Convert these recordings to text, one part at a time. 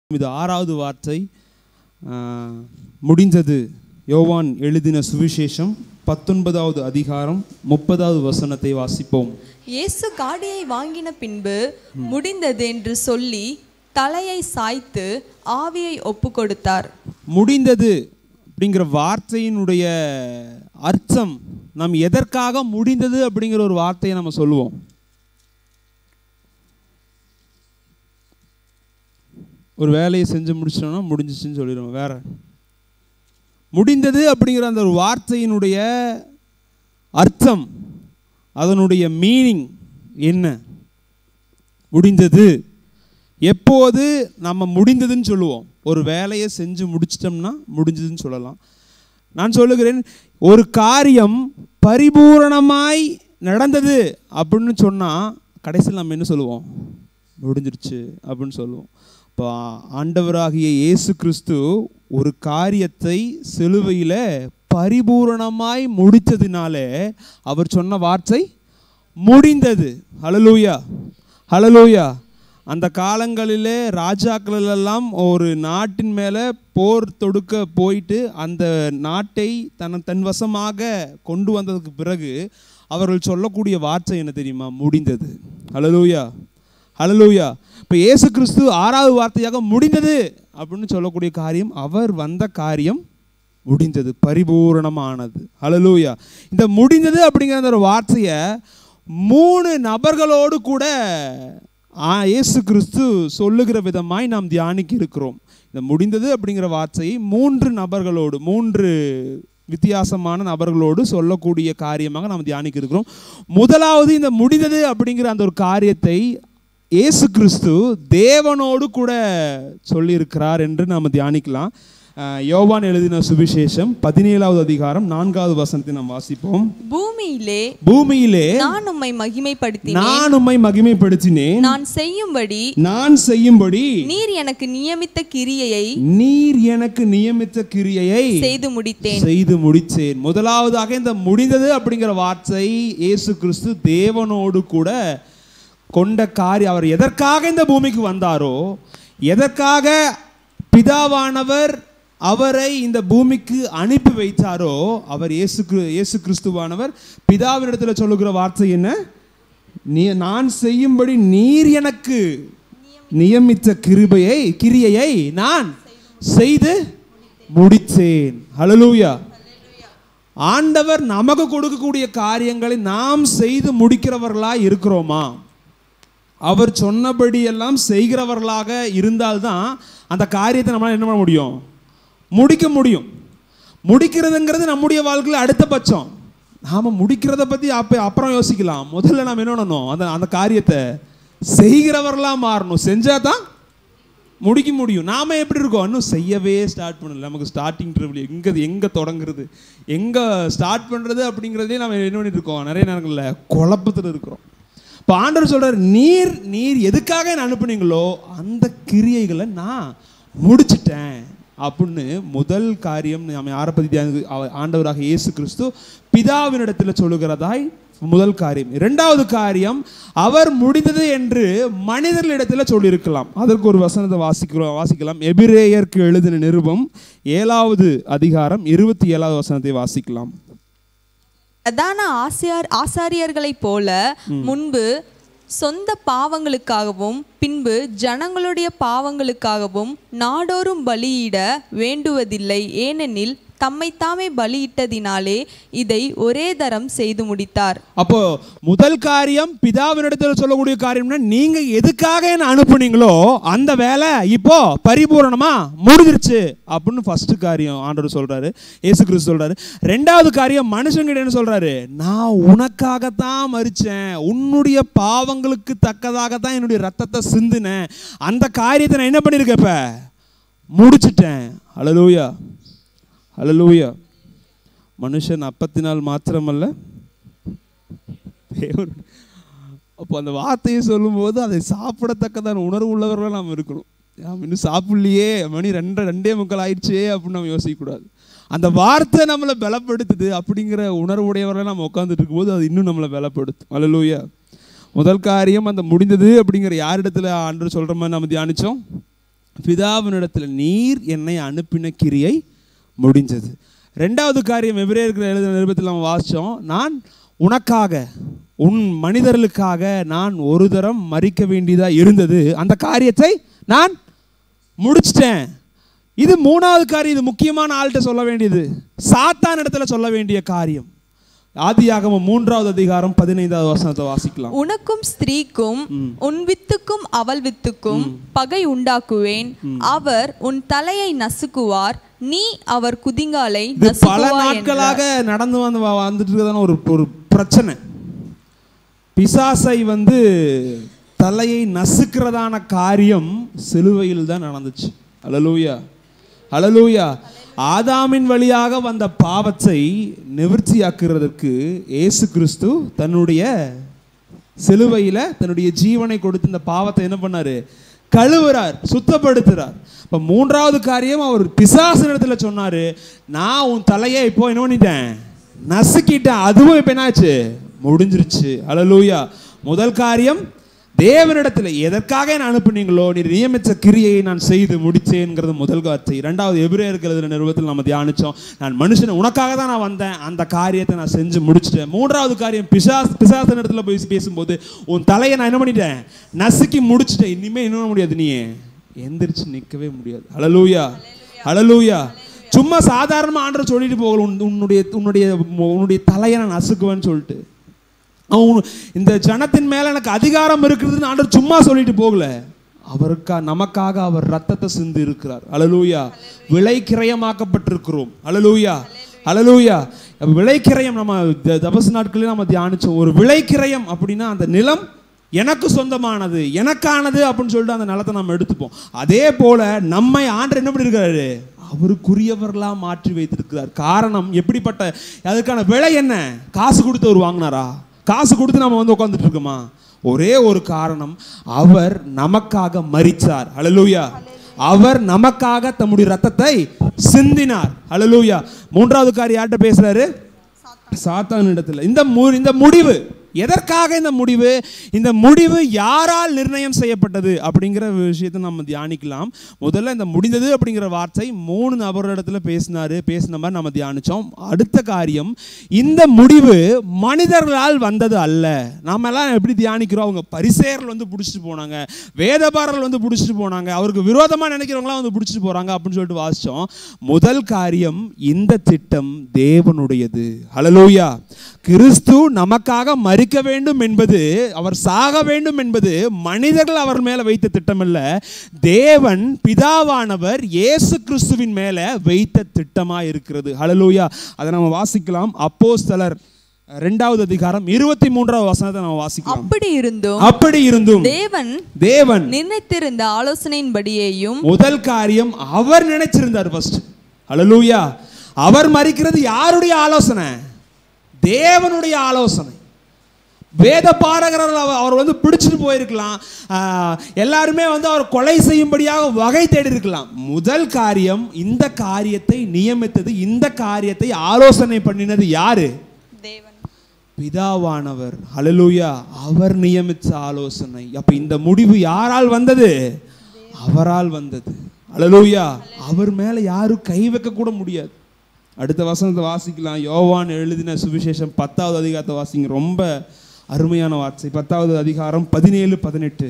இது ஆறாவது வார்த்தை ஆ, முடிந்தது யோவான் எழுதின சுவிசேஷம் பத்தொன்பதாவது அதிகாரம் முப்பதாவது வசனத்தை வாசிப்போம் இயேசு காடியை வாங்கின பின்பு முடிந்தது என்று சொல்லி தலையை சாய்த்து ஆவியை ஒப்பு கொடுத்தார் முடிந்தது அப்படிங்கிற வார்த்தையினுடைய அர்த்தம் நாம் எதற்காக முடிந்தது அப்படிங்கிற ஒரு வார்த்தையை நம்ம சொல்லுவோம் ஒரு வேலையை செஞ்சு முடிச்சிட்டோம்னா முடிஞ்சிச்சுன்னு சொல்லிடுவோம் வேற முடிந்தது அப்படிங்கிற அந்த ஒரு வார்த்தையினுடைய அர்த்தம் அதனுடைய மீனிங் என்ன முடிந்தது எப்போது நம்ம முடிந்ததுன்னு சொல்லுவோம் ஒரு வேலையை செஞ்சு முடிச்சிட்டோம்னா முடிஞ்சதுன்னு சொல்லலாம் நான் சொல்லுகிறேன் ஒரு காரியம் பரிபூரணமாய் நடந்தது அப்படின்னு சொன்னால் கடைசியில் நம்ம என்ன சொல்லுவோம் முடிஞ்சிருச்சு அப்படின்னு சொல்லுவோம் இப்போ ஆண்டவராகிய இயேசு கிறிஸ்து ஒரு காரியத்தை சிலுவையில் பரிபூரணமாய் முடித்ததினாலே அவர் சொன்ன வார்த்தை முடிந்தது ஹலலூயா ஹலலூயா அந்த காலங்களிலே ராஜாக்கள் எல்லாம் ஒரு நாட்டின் மேலே போர் தொடுக்க போயிட்டு அந்த நாட்டை தன் தன் வசமாக கொண்டு வந்ததுக்கு பிறகு அவர்கள் சொல்லக்கூடிய வார்த்தை என்ன தெரியுமா முடிந்தது ஹலலூயா ஹலலூயா இப்போ இயேசு கிறிஸ்து ஆறாவது வார்த்தையாக முடிந்தது அப்படின்னு சொல்லக்கூடிய காரியம் அவர் வந்த காரியம் முடிந்தது பரிபூரணமானது ஹalleluya இந்த முடிந்தது அப்படிங்கிற அந்த ஒரு வார்த்தையை மூணு நபர்களோடு கூட ஆ, இயேசு கிறிஸ்து சொல்லுகிற விதமாய் நாம் தியானிக்க இருக்கிறோம் இந்த முடிந்தது அப்படிங்கிற வார்த்தையை மூன்று நபர்களோடு மூன்று வித்தியாசமான நபர்களோடு சொல்லக்கூடிய காரியமாக நாம் தியானிக்க இருக்கிறோம் முதலாவது இந்த முடிந்தது அப்படிங்கிற அந்த ஒரு காரியத்தை இயேசு கிறிஸ்து தேவனோடு கூட சொல்லியிருக்கிறார் என்று நாம் தியானிக்கலாம் அஹ், யோவான் எழுதின சுவிசேஷம் பதினேழாவது அதிகாரம் நான்காவது வசனத்தை நாம் வாசிப்போம் பூமியிலே பூமியிலே நான் உம்மை மகிமைப்படுத்தினேன் நான் உம்மை மகிமைப்படுத்தினேன் நான் செய்யும்படி நான் செய்யும்படி நீர் எனக்கு நியமித்த கிரியையை நீர் எனக்கு நியமித்த கிரியையை செய்து முடித்தேன் செய்து முடித்தேன் முதலாவதாக இந்த முடிந்தது அப்படிங்கிற வார்த்தை இயேசு கிறிஸ்து தேவனோடு கூட கொண்ட காரியம் அவர் எதற்காக இந்த பூமிக்கு வந்தாரோ எதற்காக பிதாவானவர் அவரை இந்த பூமிக்கு அனுப்பி வைத்தாரோ அவர் இயேசு கிரு- இயேசு கிறிஸ்துவானவர் பிதாவினிடத்தில் சொல்லுகிற வார்த்தை என்ன நீ நான் செய்யும்படி நீர் எனக்கு நியமித்த கிருபையை கிரியையை நான் செய்து முடித்தேன் ஹalleluya ஆண்டவர் நமக்கு கொடுக்கக்கூடிய காரியங்களை நாம் செய்து முடிக்கிறவர்களாக இருக்கிறோமா அவர் சொன்னபடி எல்லாம் செய்கிறவர்களாக இருந்தால்தான் அந்த காரியத்தை நம்மளால் என்ன பண்ண முடியும் முடிக்க முடியும் முடிக்கிறதுங்கிறது நம்முடைய வாழ்க்கையில் அடுத்த பட்சம் நாம் முடிக்கிறத பற்றி அப்போ அப்புறம் யோசிக்கலாம் முதல்ல நாம் என்ன பண்ணணும் அந்த அந்த காரியத்தை செய்கிறவர்களாக மாறணும் செஞ்சால் தான் முடிக்க முடியும் நாம எப்படி இருக்கோம் இன்னும் செய்யவே ஸ்டார்ட் பண்ணல நமக்கு ஸ்டார்டிங் ட்ரிபிள் எங்கே எங்கே தொடங்குறது எங்கே ஸ்டார்ட் பண்ணுறது அப்படிங்கிறதே நம்ம என்ன பண்ணிட்டு இருக்கோம் நிறைய நேரங்களில் குழப்பத்தில் இருக்கிறோம் இப்போ ஆண்டவர் சொல்றார் நீர் நீர் எதுக்காக என்ன அனுப்புனீங்களோ அந்த கிரியைகளை நான் முடிச்சிட்டேன் அப்படின்னு முதல் காரியம் நம்ம யாரை பற்றி தியானி- அவ- ஆண்டவராக இயேசு கிறிஸ்து பிதாவினிடத்தில் சொல்லுகிறதாய் முதல் காரியம் இரண்டாவது காரியம் அவர் முடிந்தது என்று மனிதர்களிடத்தில் சொல்லியிருக்கலாம் அதற்கு ஒரு வசனத்தை வாசிக்கிறோம் வாசிக்கலாம் எபிரேயருக்கு எழுதின நிருபம் ஏழாவது அதிகாரம் இருபத்தி ஏழாவது வசனத்தை வாசிக்கலாம் பிரதான ஆசியார் ஆசாரியர்களைப் போல முன்பு சொந்த பாவங்களுக்காகவும் பின்பு ஜனங்களுடைய பாவங்களுக்காகவும் நாடோறும் பலியிட வேண்டுவதில்லை ஏனெனில் தம்மைத்தாமே பலியிட்டதினாலே இதை ஒரே தரம் செய்து முடித்தார் அப்போ முதல் காரியம் பிதாவினிடத்தில் சொல்லக்கூடிய காரியம்னா நீங்க எதுக்காக என்ன அனுப்புனீங்களோ அந்த வேலை இப்போ பரிபூரணமா முடிஞ்சிருச்சு அப்படின்னு ஃபர்ஸ்ட் காரியம் ஆண்டவர் சொல்றாரு இயேசு கிறிஸ்து சொல்றாரு ரெண்டாவது காரியம் மனுஷங்கிட்ட என்ன சொல்றாரு நான் உனக்காகத்தான் மறிச்சேன் உன்னுடைய பாவங்களுக்கு தக்கதாகத்தான் என்னுடைய ரத்தத்தை சிந்தினேன் அந்த காரியத்தை நான் என்ன பண்ணியிருக்கேன் இப்ப முடிச்சிட்டேன் அழலூயா அழலூயா மனுஷன் அப்பத்தினால் மாத்திரமல்ல தேவன் அப்போ அந்த வார்த்தையை சொல்லும்போது அதை சாப்பிடத்தக்கதான உணர்வு உள்ளவர்களாக நாம் இருக்கணும் நாம் இன்னும் சாப்பிடலையே மணி ரெண்டு ரெண்டே முக்கால் ஆயிடுச்சே அப்படின்னு நம்ம யோசிக்கக்கூடாது அந்த வார்த்தை நம்மளை பலப்படுத்துது அப்படிங்கிற உணர்வுடையவர்களாக நம்ம உட்காந்துட்டு இருக்கும்போது அது இன்னும் நம்மளை பலப்படுத்தும் அல்லலூயா முதல் காரியம் அந்த முடிந்தது அப்படிங்கிற யாரிடத்துல ஆண்டு சொல்கிற மாதிரி நம்ம தியானிச்சோம் பிதாவினிடத்தில் நீர் என்னை அனுப்பின கிரியை முடிஞ்சது ரெண்டாவது காரியம் எபிரேயர்கள் எழுதின நிருபத்தில் நம்ம வாசித்தோம் நான் உனக்காக உன் மனிதர்களுக்காக நான் ஒரு தரம் மறிக்க வேண்டியதாக இருந்தது அந்த காரியத்தை நான் முடிச்சிட்டேன் இது மூணாவது காரியம் இது முக்கியமான ஆள்கிட்ட சொல்ல வேண்டியது சாத்தான் இடத்துல சொல்ல வேண்டிய காரியம் ஆதியாகமம் மூன்றாவது அதிகாரம் பதினைந்தாவது வசனத்தை வாசிக்கலாம் உனக்கும் ஸ்திரீக்கும் உன் வித்துக்கும் அவள் வித்துக்கும் பகை உண்டாக்குவேன் அவர் உன் தலையை நசுக்குவார் நீ அவர் குதிங்காலை இது பல நசுக்குவாய் என்றார். நாட்களாக நடந்து வந்து வ- வந்துட்டு இருக்கிறதான ஒரு ஒரு பிரச்சனை பிசாசை வந்து தலையை நசுக்கிறதான காரியம் சிலுவையில் தான் நடந்துச்சு அலலூயா அலலூயா ஆதாமின் வழியாக வந்த பாவத்தை நிவர்த்தியாக்குறதற்கு இயேசு கிறிஸ்து தன்னுடைய சிலுவையில் தன்னுடைய ஜீவனை கொடுத்து இந்த பாவத்தை என்ன பண்ணாரு கழுவுறார் சுத்தப்படுத்துறார் இப்போ மூன்றாவது காரியம் அவர் பிசாசனிடத்துல சொன்னாரு நான் உன் தலையை இப்போ என்ன பண்ணிட்டேன் நசுக்கிட்டேன் அதுவும் இப்போ என்னாச்சு முடிஞ்சிருச்சு அலலூயா முதல் காரியம் தேவனிடத்தில் எதற்காக என்ன அனுப்புனீங்களோ நீர் நியமித்த கிரியையை நான் செய்து முடித்தேங்கிறது முதல் வார்த்தை இரண்டாவது எபிரேயருக்கு எழுதின நிறுவத்தில் நம்ம தியானிச்சோம் நான் மனுஷன் உனக்காக தான் நான் வந்தேன் அந்த காரியத்தை நான் செஞ்சு முடிச்சிட்டேன் மூன்றாவது காரியம் பிசாஸ் பிசாசன் இடத்துல போய் பேசும்போது உன் தலையை நான் என்ன பண்ணிட்டேன் நசுக்கி முடிச்சிட்டேன் இனிமே என்ன பண்ண முடியாது நீ எந்திரிச்சு நிற்கவே முடியாது அலலூயா அலலூயா சும்மா சாதாரணமா ஆண்டர் சொல்லிட்டு போகல உன் உன்னுடைய உன்னுடைய உன்னுடைய தலையை நான் நசுக்குவேன்னு சொல்லிட்டு அவன் உன் இந்த ஜனத்தின் மேல எனக்கு அதிகாரம் இருக்குதுன்னு ஆண்டவர் சும்மா சொல்லிட்டு போகல அவருக்கா நமக்காக அவர் ரத்தத்தை சிந்து இருக்கிறார் அலலூயா விலை கிரயமாக்கப்பட்டிருக்கிறோம் அலலூயா அலலூயா விலை கிரயம் நம்ம த- தபசு நாட்களே நம்ம தியானிச்சோம் ஒரு விலை கிரயம் அப்படின்னா அந்த நிலம் எனக்கு சொந்தமானது எனக்கானது அப்படின்னு சொல்லிட்டு அந்த நிலத்தை நம்ம எடுத்துப்போம் அதே போல நம்மை ஆண்டர் என்ன பண்ணியிருக்காரு அவருக்குரியவர்களா மாற்றி வைத்திருக்கிறார் காரணம் எப்படிப்பட்ட அதுக்கான விலை என்ன காசு கொடுத்து அவர் வாங்கினாரா காசு கொடுத்து நம்ம வந்து உட்காந்துட்டு இருக்கோமா ஒரே ஒரு காரணம் அவர் நமக்காக மரிச்சார் ஹalleluya அவர் நமக்காக தம்முடைய ரத்தத்தை சிந்தினார் ஹalleluya மூன்றாவது காரியம் யார்கிட்ட பேசுறாரு சாத்தான் இடத்துல இந்த மு- இந்த முடிவு எதற்காக இந்த முடிவு இந்த முடிவு யாரால் நிர்ணயம் செய்யப்பட்டது அப்படிங்கிற விஷயத்தை நம்ம தியானிக்கலாம் முதல்ல இந்த முடிந்தது அப்படிங்கிற வார்த்தை மூணு நபரிடத்துல பேசினாரு பேசின மாதிரி நம்ம தியானிச்சோம் அடுத்த காரியம் இந்த முடிவு மனிதர்களால் வந்தது அல்ல நாம எல்லாம் எப்படி தியானிக்கிறோம் அவங்க பரிசேயர்கள் வந்து பிடிச்சிட்டு போனாங்க வேதபாரர்கள் வந்து பிடிச்சிட்டு போனாங்க அவருக்கு விரோதமா நினைக்கிறவங்களாம் வந்து பிடிச்சிட்டு போறாங்க அப்படின்னு சொல்லிட்டு வாசிச்சோம் முதல் காரியம் இந்த திட்டம் தேவனுடையது ஹalleluya கிறிஸ்து நமக்காக மறிக்க வேண்டும் என்பது அவர் சாக வேண்டும் என்பது மனிதர்கள் அவர் மேல வைத்த திட்டம் அல்ல தேவன் பிதாவானவர் இயேசு கிறிஸ்துவின் மேல வைத்த திட்டமா இருக்கிறது ஹalleluya அதை நம்ம வாசிக்கலாம் அப்போஸ்தலர் ரெண்டாவது அதிகாரம் இருபத்தி மூன்றாவது வசனத்தை நம்ம வாசிக்கலாம் அப்படி இருந்தும் அப்படி இருந்தும் தேவன் தேவன் நிர்ணயித்திருந்த ஆலோசனையின்படியேயும் முதல் காரியம் அவர் நினைச்சிருந்தார் ஃபர்ஸ்ட் ஹalleluya அவர் மறிக்கிறது யாருடைய ஆலோசனை தேவனுடைய ஆலோசனை வேத பாரகர்கள் அவ- அவர் வந்து பிடிச்சிட்டு போயிருக்கலாம் ஆஹ், எல்லாருமே வந்து அவர் கொலை செய்யும்படியாக வகை தேடி இருக்கலாம் முதல் காரியம் இந்த காரியத்தை நியமித்தது இந்த காரியத்தை ஆலோசனை பண்ணினது யாரு தேவன் பிதாவானவர் ஹalleluya அவர் நியமித்த ஆலோசனை அப்ப இந்த முடிவு யாரால் வந்தது அவரால் வந்தது ஹalleluya அவர் மேல யாரும் கை வைக்க கூட முடியாது அடுத்த வசனத்தை வாசிக்கலாம் யோவான் எழுதின சுவிசேஷம் பத்தாவது அதிகாரத்தை வாசிங்க ரொம்ப அருமையான வார்த்தை பத்தாவது அதிகாரம் பதினேழு பதினெட்டு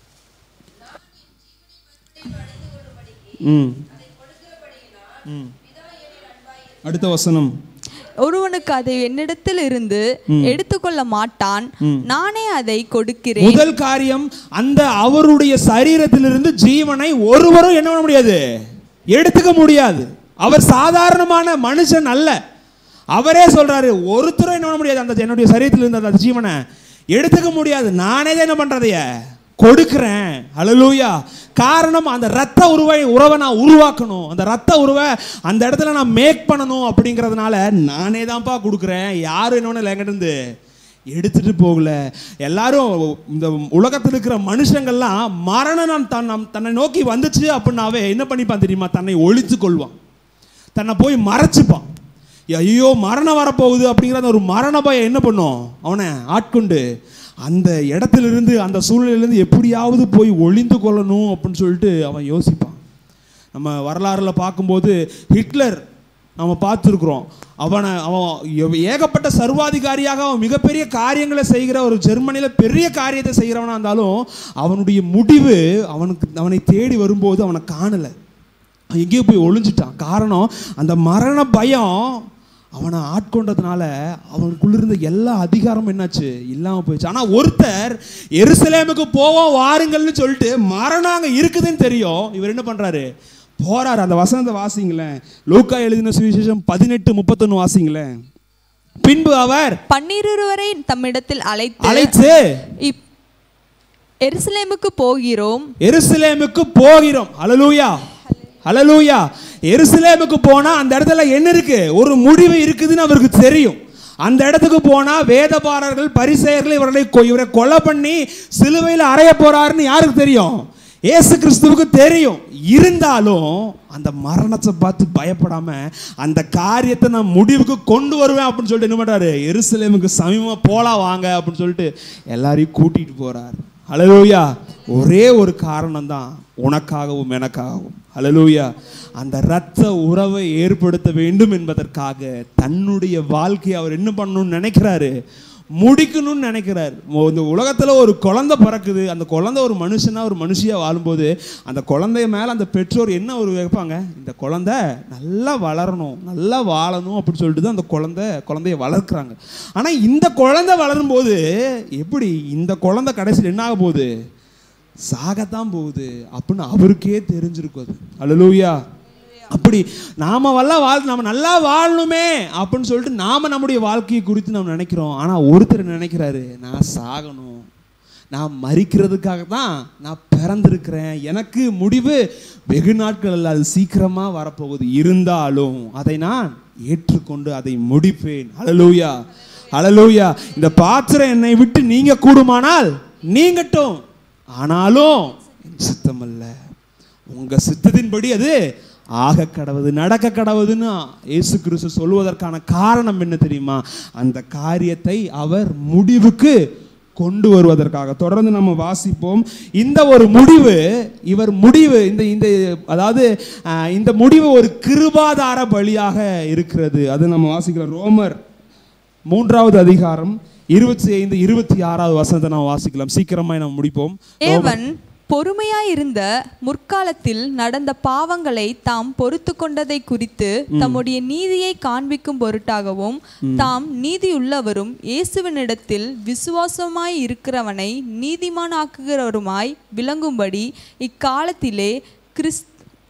ம் ம் அடுத்த வசனம் ஒருவனுக்கு அதை என்னிடத்தில் இருந்து எடுத்துக்கொள்ள மாட்டான் நானே அதை கொடுக்கிறேன் முதல் காரியம் அந்த அவருடைய சரீரத்திலிருந்து ஜீவனை ஒருவரும் என்ன பண்ண முடியாது எடுத்துக்க முடியாது அவர் சாதாரணமான மனுஷன் அல்ல அவரே சொல்றாரு ஒருத்தரும் என்ன பண்ண முடியாது அந்த என்னுடைய சரீரத்தில் இருந்த அந்த ஜீவனை எடுத்துக்க முடியாது நானே தான் என்ன பண்றதைய கொடுக்கிறேன் ஹalleluya காரணம் அந்த ரத்த உருவை உறவை நான் உருவாக்கணும் அந்த ரத்த உருவை அந்த இடத்துல நான் மேக் பண்ணணும் அப்படிங்கிறதுனால நானே தான்ப்பா கொடுக்குறேன் யாரும் என்ன என்கிட்ட இருந்து எடுத்துட்டு போகல எல்லாரும் இந்த உலகத்தில் இருக்கிற மனுஷங்கள்லாம் மரணம் நான் தன் நம்- தன்னை நோக்கி வந்துச்சு அப்படின்னாவே என்ன பண்ணிப்பான் தெரியுமா தன்னை ஒழித்து கொள்வான் தன்னை போய் மறைச்சுப்பான் ஐயோ மரணம் வரப்போகுது அப்படிங்கிற அந்த ஒரு மரண பயம் என்ன பண்ணும் அவனை ஆட்கொண்டு அந்த இடத்திலிருந்து அந்த சூழ்நிலையிலேருந்து எப்படியாவது போய் ஒளிந்து கொள்ளணும் அப்படின்னு சொல்லிட்டு அவன் யோசிப்பான் நம்ம வரலாறுல பார்க்கும்போது ஹிட்லர் நம்ம பார்த்துருக்குறோம் அவனை அவன் எவ்- ஏகப்பட்ட சர்வாதிகாரியாக அவன் மிகப்பெரிய காரியங்களை செய்கிற ஒரு ஜெர்மனியில் பெரிய காரியத்தை செய்கிறவனா இருந்தாலும் அவனுடைய முடிவு அவனுக்கு அவனை தேடி வரும்போது அவனை காணலை அவன் எங்கேயோ போய் ஒளிஞ்சிட்டான் காரணம் அந்த மரண பயம் அவனை ஆட்கொண்டதுனால அவனுக்குள்ள இருந்த எல்லா அதிகாரமும் என்னாச்சு இல்லாமல் போயிடுச்சு ஆனால் ஒருத்தர் எருசலேமுக்கு போவோம் வாருங்கள்னு சொல்லிட்டு மரணம் அங்கே இருக்குதுன்னு தெரியும் இவர் என்ன பண்ணுறாரு போறாரு அந்த வசனத்தை வாசிங்களேன் லூக்கா எழுதின சுவிசேஷம் பதினெட்டு முப்பத்தொன்று வாசிங்களேன் பின்பு அவர் பன்னிருவரை தம்மிடத்தில் அழைத்து அழைத்து இப் எருசலேமுக்கு போகிறோம் எருசலேமுக்கு போகிறோம் ஹalleluya ஹalleluya எருசலேமுக்கு போனா அந்த இடத்துல என்ன இருக்கு ஒரு முடிவு இருக்குதுன்னு அவருக்கு தெரியும் அந்த இடத்துக்கு போனா வேதபாரர்கள் பரிசெயர்கள் இவர்களை கொ- இவரை கொலை பண்ணி சிலுவையில் அறைய போறாருன்னு யாருக்கு தெரியும் இயேசு கிறிஸ்துவுக்கு தெரியும் இருந்தாலும் அந்த மரணத்தை பார்த்து பயப்படாம அந்த காரியத்தை நான் முடிவுக்கு கொண்டு வருவேன் அப்படின்னு சொல்லிட்டு என்ன பண்றாரு எருசலேமுக்கு சமீபமா போலாம் வாங்க அப்படின்னு சொல்லிட்டு எல்லாரையும் கூட்டிட்டு போறாரு ஹalleluya ஒரே ஒரு காரணம் தான் உனக்காகவும் எனக்காகவும் ஹalleluya அந்த இரத்த உறவை ஏற்படுத்த வேண்டும் என்பதற்காக தன்னுடைய வாழ்க்கையை அவர் என்ன பண்ணணும்னு நினைக்கிறாரு முடிக்கணும்னு நினைக்கிறார் மோ- இந்த உலகத்தில் ஒரு குழந்தை பிறக்குது அந்த குழந்தை ஒரு மனுஷனா ஒரு மனுஷியா வாழும்போது அந்த குழந்தைய மேலே அந்த பெற்றோர் என்ன ஒரு வைப்பாங்க இந்த குழந்தை நல்லா வளரணும் நல்லா வாழணும் அப்படின்னு சொல்லிட்டு தான் அந்த குழந்தை குழந்தைய வளர்க்குறாங்க ஆனால் இந்த குழந்தை வளரும்போது எப்படி இந்த குழந்தை கடைசியில் என்ன ஆக போகுது சாகத்தான் போகுது அப்படின்னு அவருக்கே தெரிஞ்சிருக்கும் அது அல்லலூயா அப்படி நாம வல்ல வாழ் நம்ம நல்லா வாழணுமே அப்படின்னு சொல்லிட்டு நாம நம்முடைய வாழ்க்கையை குறித்து நம்ம நினைக்கிறோம் ஆனா ஒருத்தர் நினைக்கிறாரு நான் சாகணும் நான் மறிக்கிறதுக்காக தான் நான் பிறந்திருக்கிறேன் எனக்கு முடிவு வெகு நாட்கள் அல்ல அது சீக்கிரமா வரப்போகுது இருந்தாலும் அதை நான் ஏற்றுக்கொண்டு அதை முடிப்பேன் அலலூயா அலலூயா இந்த பாத்திரம் என்னை விட்டு நீங்க கூடுமானால் நீங்கட்டும் ஆனாலும் என் சித்தம் அல்ல உங்க சித்தத்தின்படி அது ஆக கடவுது நடக்க கடவுதுன்னு இயேசு கிறிஸ்து சொல்வதற்கான காரணம் என்ன தெரியுமா அந்த காரியத்தை அவர் முடிவுக்கு கொண்டு வருவதற்காக தொடர்ந்து நம்ம வாசிப்போம் இந்த ஒரு முடிவு இவர் முடிவு இந்த இந்த அதாவது அஹ், இந்த முடிவு ஒரு கிருபாதார பலியாக இருக்கிறது அது நம்ம வாசிக்கிறோம் ரோமர் மூன்றாவது அதிகாரம் இருபத்தி ஐந்து இருபத்தி ஆறாவது வசனத்தை நாம் வாசிக்கலாம் சீக்கிரமாய் நாம் முடிப்போம் தேவன் பொறுமையாயிருந்த முற்காலத்தில் நடந்த பாவங்களை தாம் பொறுத்து கொண்டதை குறித்து தம்முடைய நீதியை காண்பிக்கும் பொருட்டாகவும் தாம் நீதியுள்ளவரும் இயேசுவினிடத்தில் விசுவாசமாய் இருக்கிறவனை நீதிமானாக்குகிறவருமாய் விளங்கும்படி இக்காலத்திலே கிறிஸ்து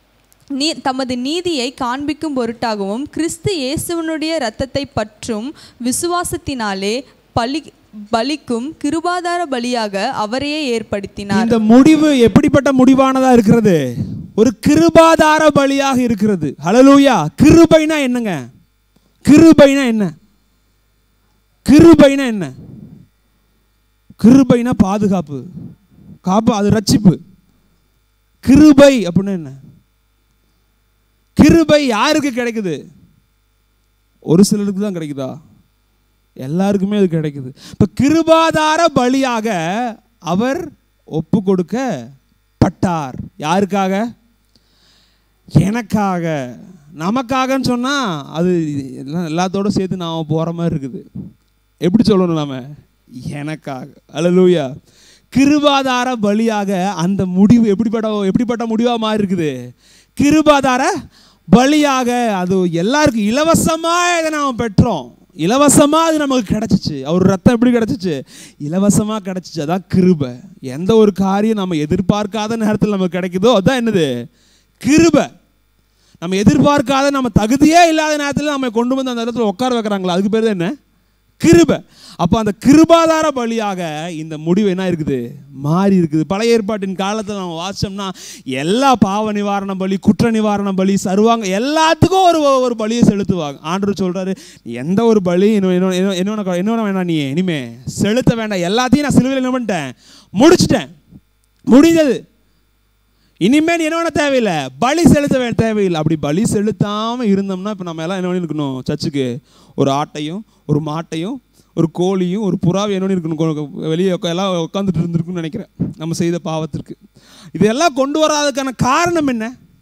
நீ தமது நீதியை காண்பிக்கும் பொருட்டாகவும் கிறிஸ்து இயேசுவனுடைய இரத்தத்தை பற்றும் விசுவாசத்தினாலே பலி பலிக்கும் கிருபாதார பலியாக அவரையே ஏற்படுத்தினார் இந்த முடிவு எப்படிப்பட்ட முடிவானதா இருக்கிறது ஒரு கிருபாதார பலியாக இருக்கிறது ஹalleluya கிருபைனா என்னங்க கிருபைனா என்ன கிருபைனா என்ன கிருபைனா பாதுகாப்பு காப்பு அது ரட்சிப்பு கிருபை அப்படின்னா என்ன கிருபை யாருக்கு கிடைக்குது ஒரு சிலருக்கு தான் கிடைக்குதா எல்லாருக்குமே அது கிடைக்குது இப்போ கிருபாதார பலியாக அவர் ஒப்பு கொடுக்கப்பட்டார் யாருக்காக எனக்காக நமக்காகன்னு சொன்னால் அது எல்லாம் எல்லாத்தோட சேர்த்து நாம் போகிற மாதிரி இருக்குது எப்படி சொல்லணும் நாம எனக்காக அல்லலூயா கிருபாதார பலியாக அந்த முடிவு எப்படிப்பட்ட எப்படிப்பட்ட முடிவாக மாறி இருக்குது கிருபாதார பலியாக அது எல்லாருக்கும் இலவசமாக இதை நாம் பெற்றோம் இலவசமாக அது நமக்கு கிடச்சிச்சு அவர் ரத்தம் எப்படி கிடச்சிச்சு இலவசமாக கிடச்சிச்சு அதான் கிருபை எந்த ஒரு காரியம் நம்ம எதிர்பார்க்காத நேரத்தில் நமக்கு கிடைக்குதோ அதான் என்னது கிருபை நம்ம எதிர்பார்க்காத நம்ம தகுதியே இல்லாத நேரத்தில் நம்ம கொண்டு வந்து அந்த இடத்துல உட்கார வைக்கிறாங்களா அதுக்கு பேர் தான் என்ன கிருபை அப்போ அந்த கிருபாதார பலியாக இந்த முடிவு என்ன இருக்குது மாறி இருக்குது பழைய ஏற்பாட்டின் காலத்தில் நம்ம வாசிச்சோம்னா எல்லா பாவ நிவாரண பலி குற்ற நிவாரண பலி சருவாங்க எல்லாத்துக்கும் ஒரு ஒரு பலியை செலுத்துவாங்க ஆண்டவர் சொல்றாரு எந்த ஒரு பலி என்ன என்ன என்ன என்ன வேணாம் நீ இனிமே செலுத்த வேண்டாம் எல்லாத்தையும் நான் சிலுவையில் என்ன பண்ணிட்டேன் முடிச்சிட்டேன் முடிஞ்சது இனிமேல் நீ என்ன பண்ண தேவையில்லை பலி செலுத்த வே தேவையில்லை அப்படி பலி செலுத்தாமல் இருந்தோம்னா இப்போ நம்ம எல்லாம் என்ன பண்ணிருக்கணும் சர்ச்சுக்கு ஒரு ஆட்டையும் ஒரு மாட்டையும் ஒரு கோழியும் ஒரு புறாவும் என்ன இருக்கணும் கொ- வெளியே உக்கா- எல்லாம் உட்காந்துட்டு இருந்திருக்குன்னு நினைக்கிறேன் நம்ம செய்த பாவத்திற்கு இதெல்லாம் கொண்டு வராததுக்கான காரணம் என்ன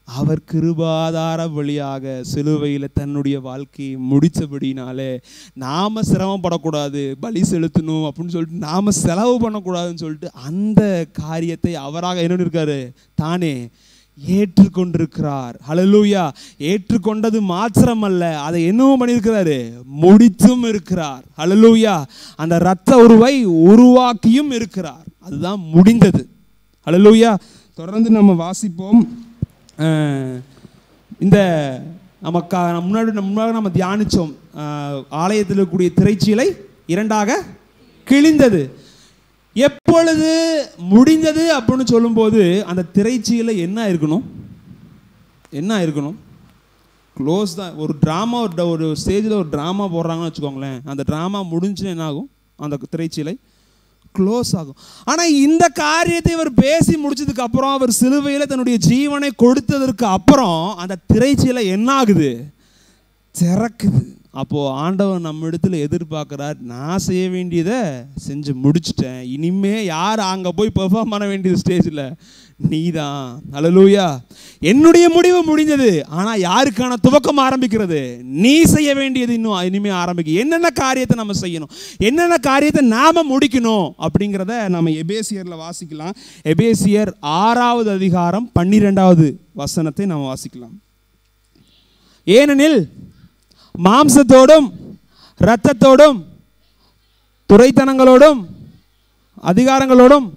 அவர் கிருபாதார வழியாக சிலுவையில் தன்னுடைய வாழ்க்கையை முடித்தபடினாலே நாம சிரமப்படக்கூடாது பலி செலுத்தணும் அப்படின்னு சொல்லிட்டு நாம செலவு பண்ணக்கூடாதுன்னு சொல்லிட்டு அந்த காரியத்தை அவராக என்ன இருக்காரு தானே ஏற்றுக்கொண்டிருக்கிறார் ஹalleluya ஏற்றுக்கொண்டது மாத்திரமல்ல அதை என்னவும் பண்ணியிருக்கிறாரு முடித்தும் இருக்கிறார் ஹalleluya அந்த இரத்த உருவை உருவாக்கியும் இருக்கிறார் அதுதான் முடிந்தது ஹalleluya தொடர்ந்து நம்ம வாசிப்போம் அஹ், இந்த நமக்கா முன்னாடி நம்ம முன்னாடி நம்ம தியானித்தோம் ஆலயத்தில் இருக்கக்கூடிய திரைச்சீலை இரண்டாக கிழிந்தது எப்பொழுது முடிந்தது அப்படின்னு சொல்லும்போது அந்த திரைச்சீலை என்ன இருக்கணும் என்ன இருக்கணும் க்ளோஸ் தான் ஒரு ட்ராமா ஒரு ட- ஒரு ஸ்டேஜில் ஒரு ட்ராமா போடுறாங்கன்னு வச்சுக்கோங்களேன் அந்த ட்ராமா முடிஞ்சுன்னு என்ன ஆகும் அந்த திரைச்சீலை க்ளோஸ் ஆகும் ஆனால் இந்த காரியத்தை இவர் பேசி முடிச்சதுக்கு அப்புறம் அவர் சிலுவையில் தன்னுடைய ஜீவனை கொடுத்ததற்கு அப்புறம் அந்த திரைச்சீலை என்ன ஆகுது திறக்குது அப்போது ஆண்டவர் நம்ம இடத்துல எதிர்பார்க்குறார் நான் செய்ய வேண்டியதை செஞ்சு முடிச்சிட்டேன் இனிமே யார் அங்கே போய் பெர்ஃபார்ம் பண்ண வேண்டியது ஸ்டேஜில் நீ தான் அலலூயா என்னுடைய முடிவு முடிஞ்சது ஆனால் யாருக்கான துவக்கம் ஆரம்பிக்கிறது நீ செய்ய வேண்டியது இன்னும் இனிமே ஆரம்பிக்க என்னென்ன காரியத்தை நம்ம செய்யணும் என்னென்ன காரியத்தை நாம முடிக்கணும் அப்படிங்கிறத நம்ம எபேசியரில் வாசிக்கலாம் எபேசியர் ஆறாவது அதிகாரம் பன்னிரெண்டாவது வசனத்தை நம்ம வாசிக்கலாம் ஏனெனில் மாம்சத்தோடும் இரத்தத்தோடும் துரைத்தனங்களோடும் அதிகாரங்களோடும்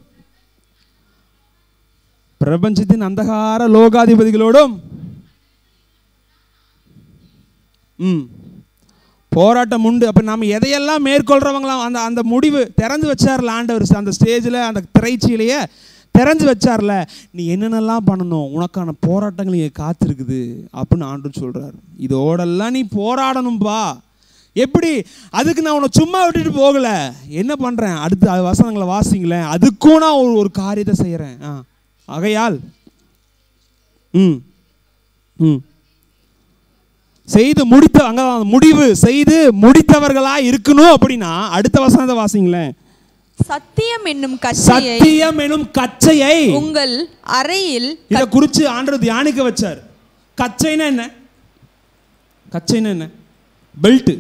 பிரபஞ்சத்தின் அந்தகார லோகாதிபதிகளோடும் ம் போராட்டம் உண்டு அப்போ நம்ம எதையெல்லாம் மேற்கொள்கிறவங்களாம் அந்த அந்த முடிவு திறந்து வச்சார்ல ஆண்டவர் அந்த ஸ்டேஜில் அந்த திரைச்சீலையை திறந்து வச்சார்ல நீ என்னென்னலாம் பண்ணணும் உனக்கான போராட்டங்கள் இங்கே காத்திருக்குது அப்படின்னு ஆண்டு சொல்கிறார் இதோடெல்லாம் நீ போராடணும்பா எப்படி அதுக்கு நான் உன்னை சும்மா விட்டுட்டு போகல என்ன பண்ணுறேன் அடுத்து அது வசனங்களை வாசிங்களேன் அதுக்கும் நான் ஒரு ஒரு காரியத்தை செய்கிறேன் ஆ ஆகையால் ம் ம் செய்து முடித்த அங்க முடிவு செய்து முடித்தவர்களா இருக்கணும் அப்படின்னா அடுத்த வசனத்தை வாசிங்களேன் சத்தியம் என்னும் கச்சையை சத்தியம் எனும் கச்சையை உங்கள் அறையில் இதை குறித்து ஆண்டவர் தியானிக்க வச்சார் கச்சைனா என்ன கச்சைனா என்ன பெல்ட்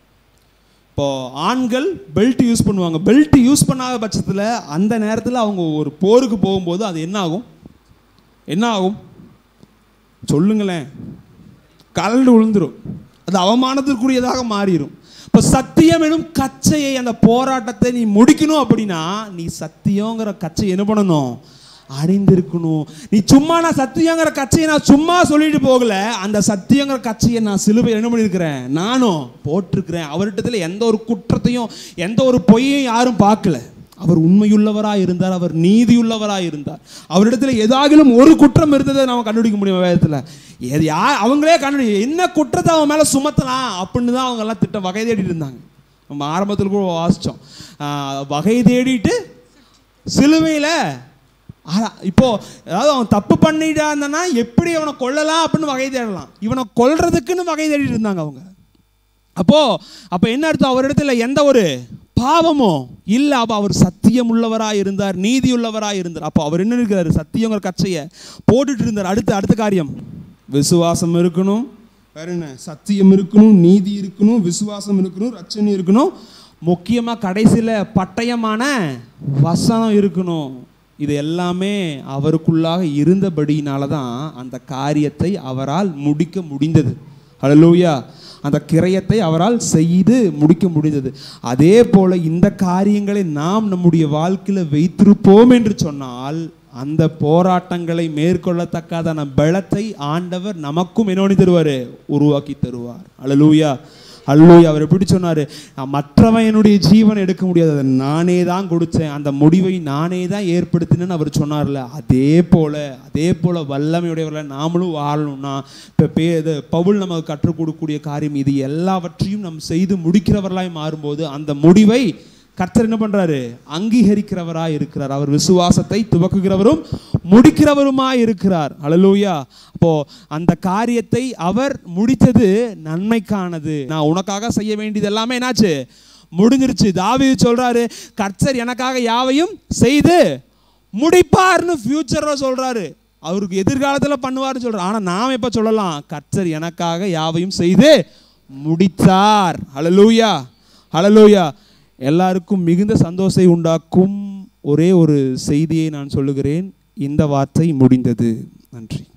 இப்போ ஆண்கள் பெல்ட் யூஸ் பண்ணுவாங்க பெல்ட் யூஸ் பண்ணாத பட்சத்தில் அந்த நேரத்தில் அவங்க ஒரு போருக்கு போகும்போது அது என்ன ஆகும் என்ன ஆகும் சொல்லுங்களேன் கலண்டு விழுந்துரும் அது அவமானத்திற்குரியதாக மாறிடும் இப்போ சத்தியம் எனும் கச்சையை அந்த போராட்டத்தை நீ முடிக்கணும் அப்படின்னா நீ சத்தியங்கிற கச்சை என்ன பண்ணணும் அணிந்திருக்கணும் நீ சும்மா நான் சத்தியங்கிற கச்சையை நான் சும்மா சொல்லிட்டு போகல அந்த சத்தியங்கிற கச்சையை நான் சிலுவை என்ன பண்ணியிருக்கிறேன் நானும் போட்டிருக்கிறேன் அவர்கிட்டத்தில் எந்த ஒரு குற்றத்தையும் எந்த ஒரு பொய்யையும் யாரும் பார்க்கல அவர் உண்மையுள்ளவராக இருந்தார் அவர் நீதியுள்ளவராக இருந்தார் அவரிடத்தில் ஏதாகிலும் ஒரு குற்றம் இருந்ததை நம்ம கண்டுபிடிக்க முடியும் வேதத்தில் எது யார் அவங்களே கண்டுபிடி என்ன குற்றத்தை அவன் மேலே சுமத்தலாம் அப்படின்னு தான் அவங்க எல்லாம் திட்டம் வகை தேடிட்டு இருந்தாங்க நம்ம ஆரம்பத்தில் கூட வாசித்தோம் வகை தேடிட்டு சிலுவையில் இப்போ அதாவது அவன் தப்பு பண்ணிட்டா இருந்தானா எப்படி அவனை கொல்லலாம் அப்படின்னு வகை தேடலாம் இவனை கொல்றதுக்குன்னு வகை தேடிட்டு இருந்தாங்க அவங்க அப்போ அப்போ என்ன அர்த்தம் அவரிடத்துல எந்த ஒரு பாவமோ இல்லை அப்போ அவர் சத்தியம் உள்ளவராக இருந்தார் நீதி உள்ளவராக இருந்தார் அப்போ அவர் என்ன இருக்கிறாரு சத்தியங்கிற கச்சையை போட்டுட்டு இருந்தார் அடுத்து அடுத்த காரியம் விசுவாசம் இருக்கணும் வேற என்ன சத்தியம் இருக்கணும் நீதி இருக்கணும் விசுவாசம் இருக்கணும் ரச்சனை இருக்கணும் முக்கியமாக கடைசியில் பட்டயமான வசனம் இருக்கணும் இது எல்லாமே அவருக்குள்ளாக இருந்தபடியினால தான் அந்த காரியத்தை அவரால் முடிக்க முடிந்தது ஹalleluya அந்த கிரயத்தை அவரால் செய்து முடிக்க முடிந்தது அதே போல இந்த காரியங்களை நாம் நம்முடைய வாழ்க்கையில் வைத்திருப்போம் என்று சொன்னால் அந்த போராட்டங்களை மேற்கொள்ளத்தக்கதான பலத்தை ஆண்டவர் நமக்கும் என்ன பண்ணி தருவார் உருவாக்கி தருவார் அலலூயா அல்லூயா அவர் எப்படி சொன்னார் மற்றவன் என்னுடைய ஜீவனை எடுக்க முடியாது அதை நானே தான் கொடுத்தேன் அந்த முடிவை நானே தான் ஏற்படுத்தினேன்னு அவர் சொன்னார்ல அதே போல அதே போல வல்லமையுடையவர்களை நாமளும் வாழணும்னா இப்போ பே இது பவுல் நமக்கு கற்றுக் கொடுக்கக்கூடிய காரியம் இது எல்லாவற்றையும் நம் செய்து முடிக்கிறவர்களாய் மாறும்போது அந்த முடிவை கர்த்தர் என்ன பண்றாரு அங்கீகரிக்கிறவராய் இருக்கிறார் அவர் விசுவாசத்தை துவக்குகிறவரும் முடிக்கிறவருமாய் இருக்கிறார் அலலூயா அப்போ அந்த காரியத்தை அவர் முடித்தது நன்மைக்கானது நான் உனக்காக செய்ய வேண்டியது எல்லாமே என்னாச்சு முடிஞ்சிருச்சு தாவீது சொல்றாரு கர்த்தர் எனக்காக யாவையும் செய்து முடிப்பார்னு ஃபியூச்சர்ல சொல்றாரு அவருக்கு எதிர்காலத்தில் பண்ணுவார்னு சொல்கிறோம் ஆனால் நாம் எப்போ சொல்லலாம் கர்த்தர் எனக்காக யாவையும் செய்து முடித்தார் ஹalleluya ஹalleluya எல்லாருக்கும் மிகுந்த சந்தோஷத்தை உண்டாக்கும் ஒரே ஒரு செய்தியை நான் சொல்லுகிறேன் இந்த வார்த்தை முடிந்தது நன்றி